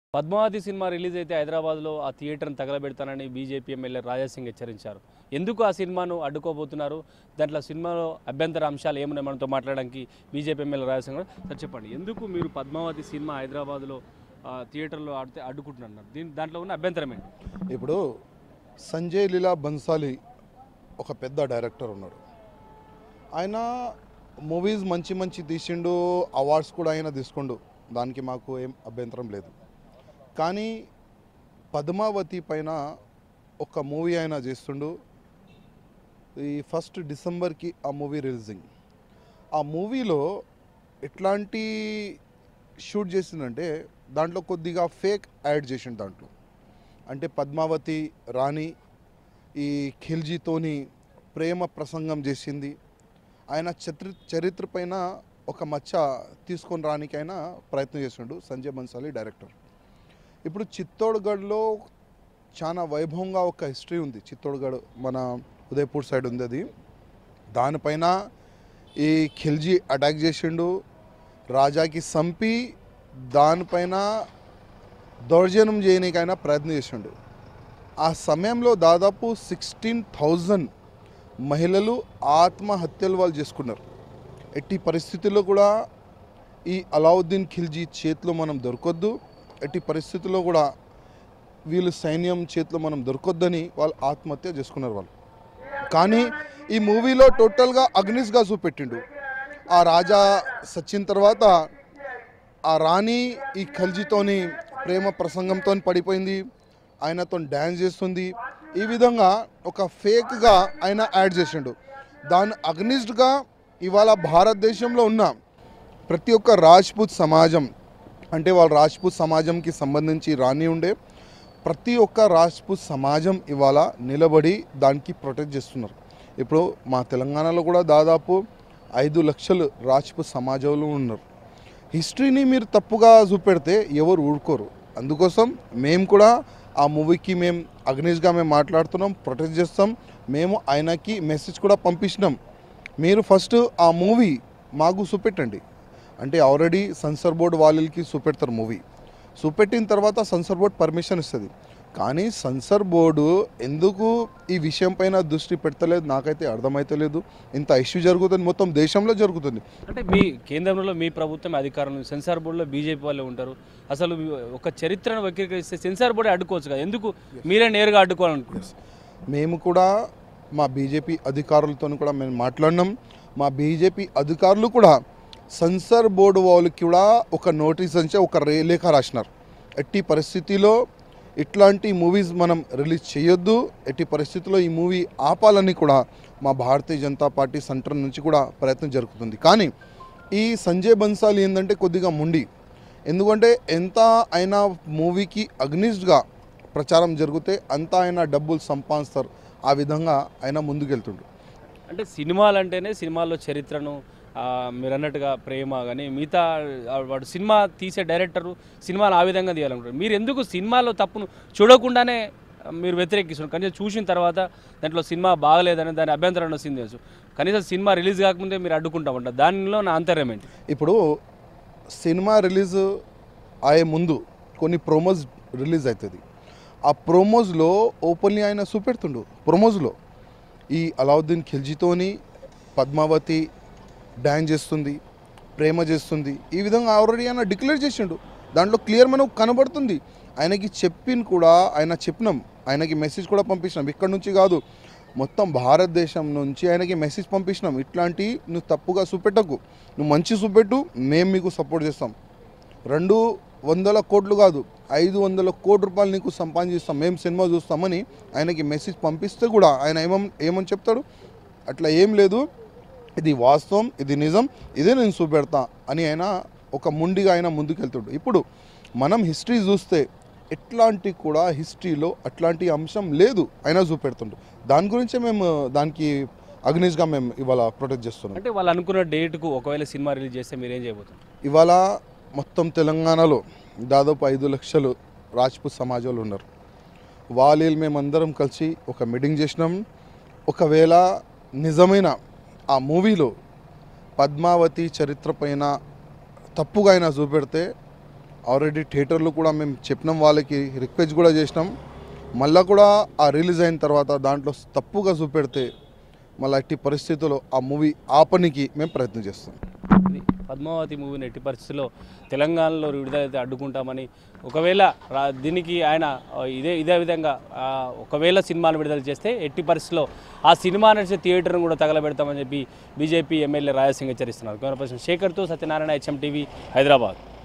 Padmavati cinema release అయితే హైదరాబాద్లో ఆ థియేటర్ని తగలబెడతానని బీజేపీ ఎమ్మెల్యే రాజాసింగ్ హెచ్చరించారు ఎందుకు ఆ సినిమాను అడ్డుకోబోతున్నారు దాంట్లో సినిమాలో అభ్యంతర అంశాలు ఏమున్నాయి మనతో మాట్లాడడానికి బీజేపీ ఎమ్మెల్యే రాజాసింగ్ గారు సార్ చెప్పండి ఎందుకు మీరు పద్మావతి సినిమా హైదరాబాద్లో ఆ, థియేటర్లో ఆడితే అడ్డుకుంటున్నారు దీని దాంట్లో ఉన్న అభ్యంతరం ఏంటి ఇప్పుడు సంజయ్ లీలా బన్సాలి ఒక పెద్ద డైరెక్టర్ ఉన్నాడు ఆయన మూవీస్ మంచి మంచి తీసిండు అవార్డ్స్ కూడా ఆయన తీసుకుండు దానికి మాకు ఏం అభ్యంతరం లేదు కానీ పద్మావతి పైన ఒక మూవీ ఆయన చేస్తుండు ఈ ఫస్ట్ డిసెంబర్కి ఆ మూవీ రిలీజింగ్ ఆ మూవీలో ఎట్లాంటి షూట్ చేసిందంటే దాంట్లో కొద్దిగా ఫేక్ యాడ్ చేసిండు దాంట్లో అంటే పద్మావతి రాణి ఈ ఖిల్జీతోని ప్రేమ ప్రసంగం చేసింది ఆయన చరిత్ర చరిత్ర పైన ఒక మచ్చ తీసుకొని రానికైనా ప్రయత్నం చేసిండు సంజయ్ బన్సాలి డైరెక్టర్ ఇప్పుడు చిత్తోడ్గఢ్లో చాలా వైభవంగా ఒక హిస్టరీ ఉంది చిత్తోడ్గఢ్ మన ఉదయపూర్ సైడ్ ఉంది అది దానిపైన ఈ ఖిల్జీ అటాక్ చేసిండు రాజాకి సంపి దానిపైన దౌర్జన్యం చేయడానికైనా ప్రయత్నం చేసిండు ఆ సమయంలో దాదాపు సిక్స్టీన్ థౌజండ్ మహిళలు ఆత్మహత్యలు వాళ్ళు చేసుకున్నారు ఎట్టి పరిస్థితుల్లో కూడా ఈ అలావుద్దీన్ ఖిల్జీ చేతిలో మనం దొరకొద్దు ఎట్టి పరిస్థితుల్లో కూడా వీళ్ళు సైన్యం చేతిలో మనం దొరకొద్దని వాళ్ళు ఆత్మహత్య చేసుకున్నారు వాళ్ళు కానీ ఈ మూవీలో టోటల్గా అగ్నిస్గా చూపెట్టిండు ఆ రాజా సచ్చిన తర్వాత ఆ రాణి ఈ ఖల్జీతోని ప్రేమ ప్రసంగంతో పడిపోయింది ఆయనతో డ్యాన్స్ చేస్తుంది ఈ విధంగా ఒక ఫేక్గా ఆయన యాడ్ చేసిండు దాని అగ్నిస్ట్గా ఇవాళ భారతదేశంలో ఉన్న ప్రతి ఒక్క రాజ్పూత్ సమాజం అంటే వాళ్ళ రాజ్పూత్ సమాజంకి సంబంధించి రాణి ఉండే ప్రతి ఒక్క రాజ్పూత్ సమాజం ఇవాళ నిలబడి దానికి ప్రొటెక్ట్ చేస్తున్నారు ఇప్పుడు మా తెలంగాణలో కూడా దాదాపు ఐదు లక్షలు రాజ్పూత్ సమాజంలో ఉన్నారు హిస్టరీని మీరు తప్పుగా చూపెడితే ఎవరు ఊరుకోరు అందుకోసం మేము కూడా ఆ మూవీకి మేము అగ్నిస్గా మేము మాట్లాడుతున్నాం ప్రొటెక్ట్ చేస్తాం మేము ఆయనకి మెసేజ్ కూడా పంపించినాం మీరు ఫస్ట్ ఆ మూవీ మాకు చూపెట్టండి అంటే ఆల్రెడీ సెన్సర్ బోర్డు వాళ్ళకి చూపెడతారు మూవీ చూపెట్టిన తర్వాత సెన్సర్ బోర్డు పర్మిషన్ ఇస్తుంది కానీ సెన్సర్ బోర్డు ఎందుకు ఈ విషయం పైన దృష్టి పెడతలేదు నాకైతే అర్థమైతలేదు ఇంత ఇష్యూ జరుగుతుంది మొత్తం దేశంలో జరుగుతుంది అంటే మీ కేంద్రంలో మీ ప్రభుత్వం అధికారంలో ఉంది. సెన్సార్ బోర్డులో బీజేపీ వాళ్ళే ఉంటారు అసలు ఒక చరిత్రను వక్రీకరిస్తే సెన్సార్ బోర్డే అడ్డుకోవచ్చు కదా ఎందుకు మీరే నేరుగా అడ్డుకోవాలనుకుంటున్నారు మేము కూడా మా బీజేపీ అధికారులతో కూడా మేము మాట్లాడినాం మా బీజేపీ అధికారులు కూడా సెన్సర్ బోర్డు వాళ్ళకి కూడా ఒక నోటీస్ అంటే ఒక రే- లేఖ రాసినారు ఎట్టి పరిస్థితిలో ఇట్లాంటి మూవీస్ మనం రిలీజ్ చేయొద్దు ఎట్టి పరిస్థితుల్లో ఈ మూవీ ఆపాలని కూడా మా భారతీయ జనతా పార్టీ సెంటర్ నుంచి కూడా ప్రయత్నం జరుగుతుంది కానీ ఈ సంజయ్ బన్సాల్ ఏంటంటే కొద్దిగా ముండి ఎందుకంటే ఎంత అయినా మూవీకి అగ్నిస్ట్గా ప్రచారం జరిగితే అంత ఆయన డబ్బులు సంపాదిస్తారు ఆ విధంగా ఆయన ముందుకెళ్తుండు అంటే సినిమాలు అంటేనే సినిమాల్లో చరిత్రను ఆ, మీరు అన్నట్టుగా ప్రేమ కానీ మిగతా ఆ, వాడు సినిమా తీసే డైరెక్టరు సినిమాలు ఆ విధంగా తీయాలనుకుంటారు మీరు ఎందుకు సినిమాలో తప్పును చూడకుండానే ఆ, మీరు వ్యతిరేకిస్తున్నారు కనీసం చూసిన తర్వాత దాంట్లో సినిమా బాగలేదని దాని అభ్యంతరం వస్తుంది తెలుసు కనీసం సినిమా రిలీజ్ కాకముందే మీరు అడ్డుకుంటామంటారు దానిలో నా అంతర్యం ఏంటి ఇప్పుడు సినిమా రిలీజ్ అయ్యే ముందు కొన్ని ప్రోమోస్ రిలీజ్ అవుతుంది ఆ ప్రోమోస్లో ఓపెన్లీ ఆయన చూపెడుతుండు ప్రోమోస్లో ఈ అలావుద్దీన్ ఖిల్జీతోని పద్మావతి డ్యాన్స్ చేస్తుంది ప్రేమ చేస్తుంది ఈ విధంగా ఆల్రెడీ ఆయన డిక్లేర్ చేసిండు దాంట్లో క్లియర్ మనకు కనబడుతుంది ఆయనకి చెప్పిన కూడా ఆయన చెప్పినాం ఆయనకి మెసేజ్ కూడా పంపించినాం ఇక్కడ నుంచి కాదు మొత్తం భారతదేశం నుంచి ఆయనకి మెసేజ్ పంపించినాం ఇట్లాంటి నువ్వు తప్పుగా చూపెట్టకు నువ్వు మంచి చూపెట్టు మేము మీకు సపోర్ట్ చేస్తాం రెండు వందల కోట్లు కాదు ఐదు వందల కోటి రూపాయలు నీకు సంపాదిస్తాం మేము సినిమా చూస్తామని ఆయనకి మెసేజ్ పంపిస్తే కూడా ఆయన ఏమని ఏమని చెప్తాడు అట్లా ఏం లేదు ఇది వాస్తవం ఇది నిజం ఇదే నేను చూపెడతా అని ఆయన ఒక ముండిగా ఆయన ముందుకెళ్తాడు ఇప్పుడు మనం హిస్టరీ చూస్తే ఎట్లాంటి కూడా హిస్టరీలో అట్లాంటి అంశం లేదు అయినా చూపెడుతుండు దాని గురించే మేము దానికి అగ్నిస్గా మేము ఇవాళ ప్రొటెక్ట్ చేస్తున్నాం అంటే వాళ్ళు అనుకున్న డేట్కు ఒకవేళ సినిమా రిలీజ్ చేస్తే మీరు ఏం చేయబోతున్నారు ఇవాళ మొత్తం తెలంగాణలో దాదాపు ఐదు లక్షలు రాజ్పూత్ సమాజంలో ఉన్నారు వాళ్ళు మేమందరం కలిసి ఒక మీటింగ్ చేసినాం ఒకవేళ నిజమైన ఆ మూవీలో పద్మావతి చరిత్ర పైన తప్పుగా అయినా చూపెడితే ఆల్రెడీ థియేటర్లు కూడా మేము చెప్పినాం వాళ్ళకి రిక్వెస్ట్ కూడా చేసినాం మళ్ళా కూడా ఆ రిలీజ్ అయిన తర్వాత దాంట్లో తప్పుగా చూపెడితే మళ్ళీ ఎట్టి పరిస్థితుల్లో ఆ మూవీ ఆపనికి మేము ప్రయత్నం చేస్తాం ఇది పద్మావతి మూవీని ఎట్టి పరిస్థితుల్లో తెలంగాణలో విడుదలైతే అడ్డుకుంటామని ఒకవేళ రా- దీనికి ఆయన ఆ, ఇదే ఇదే విధంగా ఆ, ఒకవేళ సినిమాను విడుదల చేస్తే ఎట్టి పరిస్థితుల్లో ఆ సినిమా నడిచే థియేటర్ను కూడా తగలబెడతామని చెప్పి బీజేపీ ఎమ్మెల్యే రాయసింగ్ హెచ్చరిస్తున్నారు కెమెరా పర్సన్ శేఖర్తో సత్యనారాయణ హెచ్ఎం టీవీ హైదరాబాద్